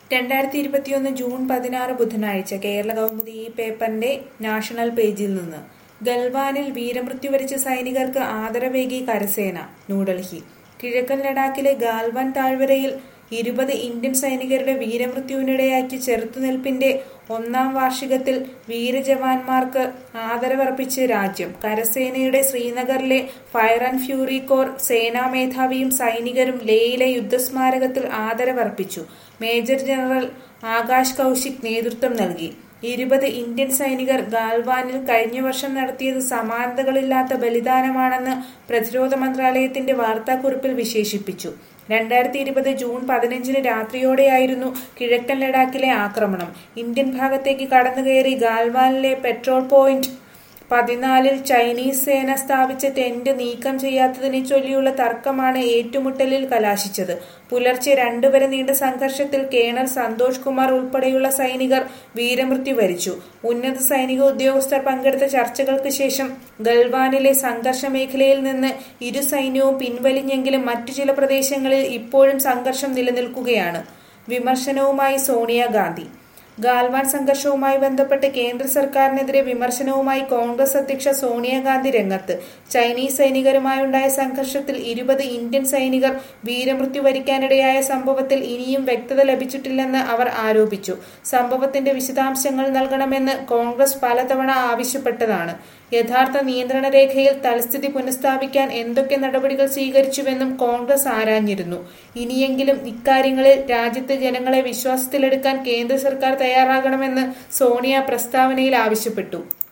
രണ്ടായിരത്തി ഇരുപത്തിയൊന്ന് ജൂൺ പതിനാറ് ബുധനാഴ്ച കേരള കൗമുദി ഈ പേപ്പറിന്റെ നാഷണൽ പേജിൽ നിന്ന് ഗൽവാനിൽ വീരമൃത്യു വരിച്ച സൈനികർക്ക് ആദരവേകി കരസേന ന്യൂഡൽഹി കിഴക്കൻ ലഡാക്കിലെ ഗാൽവാൻ താഴ്വരയിൽ ഇരുപത് ഇന്ത്യൻ സൈനികരുടെ വീരമൃത്യുവിനിടയാക്കിയ ചെറുത്തുനിൽപ്പിന്റെ ഒന്നാം വാർഷികത്തിൽ വീരജവാന്മാർക്ക് ആദരവർപ്പിച്ച് രാജ്യം കരസേനയുടെ ശ്രീനഗറിലെ ഫയർ ആൻഡ് ഫ്യൂറി കോർ സേനാ മേധാവിയും സൈനികരും ലേയിലെ യുദ്ധസ്മാരകത്തിൽ ആദരവർപ്പിച്ചു മേജർ ജനറൽ ആകാശ് കൗശിക് നേതൃത്വം നൽകി ഇരുപത് ഇന്ത്യൻ സൈനികർ ഗാൽവാനിൽ കഴിഞ്ഞ വർഷം നടത്തിയത് സമാനതകളില്ലാത്ത ബലിദാനമാണെന്ന് പ്രതിരോധ മന്ത്രാലയത്തിന്റെ വാർത്താക്കുറിപ്പിൽ വിശേഷിപ്പിച്ചു രണ്ടായിരത്തി ഇരുപത് ജൂൺ പതിനഞ്ചിന് രാത്രിയോടെയായിരുന്നു കിഴക്കൻ ലഡാക്കിലെ ആക്രമണം ഇന്ത്യൻ ഭാഗത്തേക്ക് കടന്നുകയറി ഗാൽവാനിലെ പെട്രോൾ പോയിന്റ് പതിനാലിൽ ചൈനീസ് സേന സ്ഥാപിച്ച ടെന്റ് നീക്കം ചെയ്യാത്തതിനെ ചൊല്ലിയുള്ള തർക്കമാണ് ഏറ്റുമുട്ടലിൽ കലാശിച്ചത് പുലർച്ചെ രണ്ടുവരെ നീണ്ട സംഘർഷത്തിൽ കേണൽ സന്തോഷ് കുമാർ ഉൾപ്പെടെയുള്ള സൈനികർ വീരമൃത്യു വരിച്ചു ഉന്നത സൈനിക ഉദ്യോഗസ്ഥർ പങ്കെടുത്ത ചർച്ചകൾക്ക് ശേഷം ഗൽവാനിലെ സംഘർഷ മേഖലയിൽ നിന്ന് ഇരു സൈന്യവും പിൻവലിഞ്ഞെങ്കിലും മറ്റു ചില പ്രദേശങ്ങളിൽ ഇപ്പോഴും സംഘർഷം നിലനിൽക്കുകയാണ് വിമർശനവുമായി സോണിയാഗാന്ധി ഗാൽവാൻ സംഘർഷവുമായി ബന്ധപ്പെട്ട് കേന്ദ്ര സർക്കാരിനെതിരെ വിമർശനവുമായി കോൺഗ്രസ് അധ്യക്ഷ സോണിയാഗാന്ധി രംഗത്ത് ചൈനീസ് സൈനികരുമായുണ്ടായ സംഘർഷത്തിൽ ഇരുപത് ഇന്ത്യൻ സൈനികർ വീരമൃത്യു വരിക്കാനിടയായ സംഭവത്തിൽ ഇനിയും വ്യക്തത ലഭിച്ചിട്ടില്ലെന്ന് അവർ ആരോപിച്ചു സംഭവത്തിന്റെ വിശദാംശങ്ങൾ നൽകണമെന്ന് കോൺഗ്രസ് പലതവണ ആവശ്യപ്പെട്ടതാണ് യഥാർത്ഥ നിയന്ത്രണ രേഖയിൽ തൽസ്ഥിതി പുനഃസ്ഥാപിക്കാൻ എന്തൊക്കെ നടപടികൾ സ്വീകരിച്ചുവെന്നും കോൺഗ്രസ് ആരാഞ്ഞിരുന്നു ഇനിയെങ്കിലും ഇക്കാര്യങ്ങളിൽ രാജ്യത്തെ ജനങ്ങളെ വിശ്വാസത്തിലെടുക്കാൻ കേന്ദ്ര സർക്കാർ തയ്യാറാകണമെന്ന് സോണിയ പ്രസ്താവനയിൽ ആവശ്യപ്പെട്ടു